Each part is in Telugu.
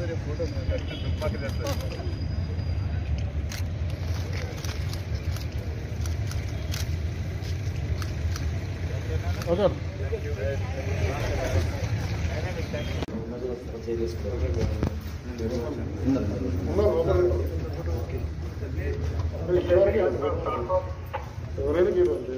ఓకే ఎవరైనా గీరండి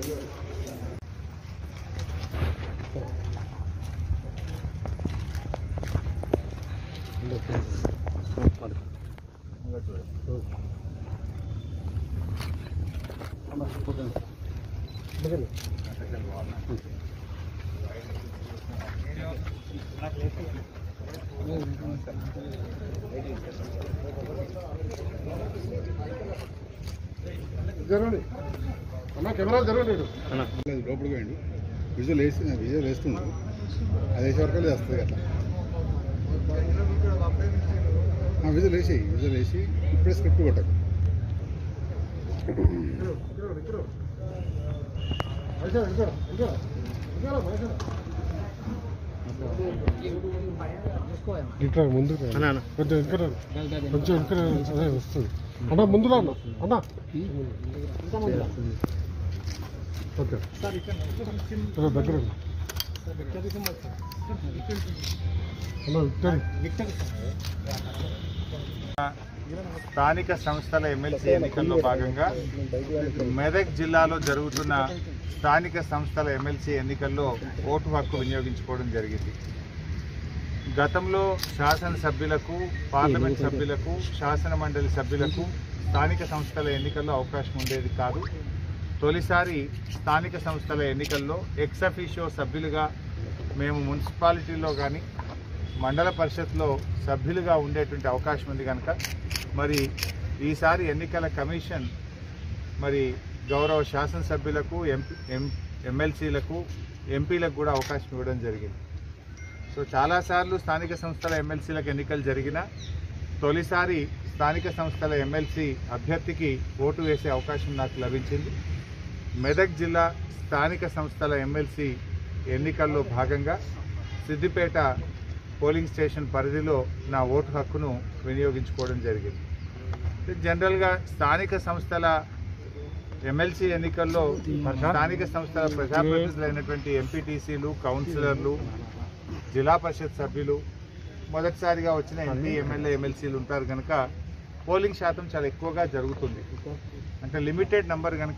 జరగండి అన్న కెమెరా జరగండి లేదు లోపలికి పోయిండు విజువల్ వేసి విజువల్ వేస్తున్నాడు అది వేసే వరకు చేస్తుంది కదా విజువల్ వేసేయి విజువల్ వేసి ఇప్పుడే స్క్రిప్ట్ కొట్టకు ఇట్లా ముందు కొంచెం వెనక కొంచెం వెనక అదే వస్తుంది అన్న ముందులో అన్న అన్న ఇంకా ముందురా. ఓకే ఇక్కడ దగ్గర ఉంది. అన్న విక్టరీ స్థానిక సంస్థల ఎమ్మెల్సీ ఎన్నికల్లో భాగంగా మెదక్ జిల్లాలో జరుగుతున్న స్థానిక సంస్థల ఎమ్మెల్సీ ఎన్నికల్లో ఓటు హక్కు వినియోగించుకోవడం జరిగింది గతంలో శాసనసభ్యులకు పార్లమెంట్ సభ్యులకు శాసన మండలి సభ్యులకు స్థానిక సంస్థల ఎన్నికల్లో అవకాశం ఉండేది కాదు తొలిసారి స్థానిక సంస్థల ఎన్నికల్లో ఎక్సఫిషియో సభ్యులుగా మేము మున్సిపాలిటీలో కానీ మండల పరిషత్లో సభ్యులుగా ఉండేటువంటి అవకాశం ఉంది కనుక మరి ఈసారి ఎన్నికల కమిషన్ మరి గౌరవ శాసనసభ్యులకు ఎంపీ ఎం ఎమ్మెల్సీలకు ఎంపీలకు కూడా అవకాశం ఇవ్వడం జరిగింది సో చాలాసార్లు స్థానిక సంస్థల ఎమ్మెల్సీలకు ఎన్నికలు జరిగిన తొలిసారి స్థానిక సంస్థల ఎమ్మెల్సీ అభ్యర్థికి ఓటు వేసే అవకాశం నాకు లభించింది మెదక్ జిల్లా స్థానిక సంస్థల ఎమ్మెల్సీ ఎన్నికల్లో భాగంగా సిద్దిపేట పోలింగ్ స్టేషన్ పరిధిలో నా ఓటు హక్కును వినియోగించుకోవడం జరిగింది జనరల్గా స్థానిక సంస్థల ఎమ్మెల్సీ ఎన్నికల్లో స్థానిక సంస్థల ప్రజాప్రతినిధులైనటువంటి ఎంపీటీసీలు కౌన్సిలర్లు జిల్లా పరిషత్ సభ్యులు మొదటిసారిగా వచ్చిన ఎంపీ ఎమ్మెల్యే ఎమ్మెల్సీలు ఉంటారు కనుక పోలింగ్ శాతం చాలా ఎక్కువగా జరుగుతుంది అంటే లిమిటెడ్ నంబర్ కనుక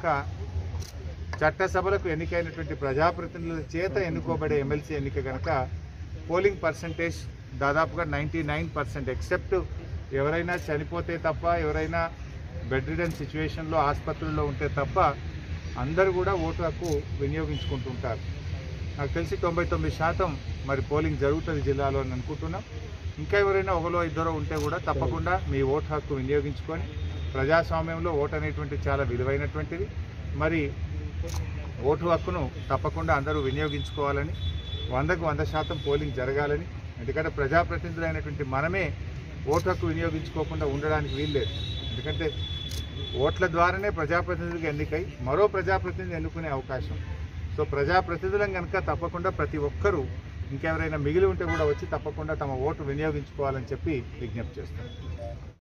చట్టసభలకు ఎన్నికైనటువంటి ప్రజాప్రతినిధుల చేత ఎన్నుకోబడే ఎమ్మెల్సీ ఎన్నిక కనుక పోలింగ్ పర్సంటేజ్ దాదాపుగా నైంటీ నైన్ పర్సెంట్ ఎక్సెప్ట్ ఎవరైనా చనిపోతే తప్ప ఎవరైనా బెడ్ రిడన్ సిచ్యువేషన్లో ఆసుపత్రుల్లో ఉంటే తప్ప అందరూ కూడా ఓటు హక్కు వినియోగించుకుంటుంటారు నాకు తెలిసి తొంభై తొమ్మిది శాతం మరి పోలింగ్ జరుగుతుంది జిల్లాలో అని అనుకుంటున్నాం ఇంకా ఎవరైనా ఒకలో ఇద్దరు ఉంటే కూడా తప్పకుండా మీ ఓటు హక్కు వినియోగించుకొని ప్రజాస్వామ్యంలో ఓటు అనేటువంటి చాలా విలువైనటువంటిది మరి ఓటు హక్కును తప్పకుండా అందరూ వినియోగించుకోవాలని వందకు వంద శాతం పోలింగ్ జరగాలని ఎందుకంటే ప్రజాప్రతినిధులైనటువంటి మనమే ఓటు హక్కు వినియోగించుకోకుండా ఉండడానికి వీల్లేదు ఎందుకంటే ఓట్ల ద్వారానే ప్రజాప్రతినిధులకు ఎన్నికై మరో ప్రజాప్రతినిధి ఎన్నుకునే అవకాశం సో ప్రజాప్రతినిధులం కనుక తప్పకుండా ప్రతి ఒక్కరూ ఇంకెవరైనా మిగిలి ఉంటే కూడా వచ్చి తప్పకుండా తమ ఓటు వినియోగించుకోవాలని చెప్పి విజ్ఞప్తి చేస్తాను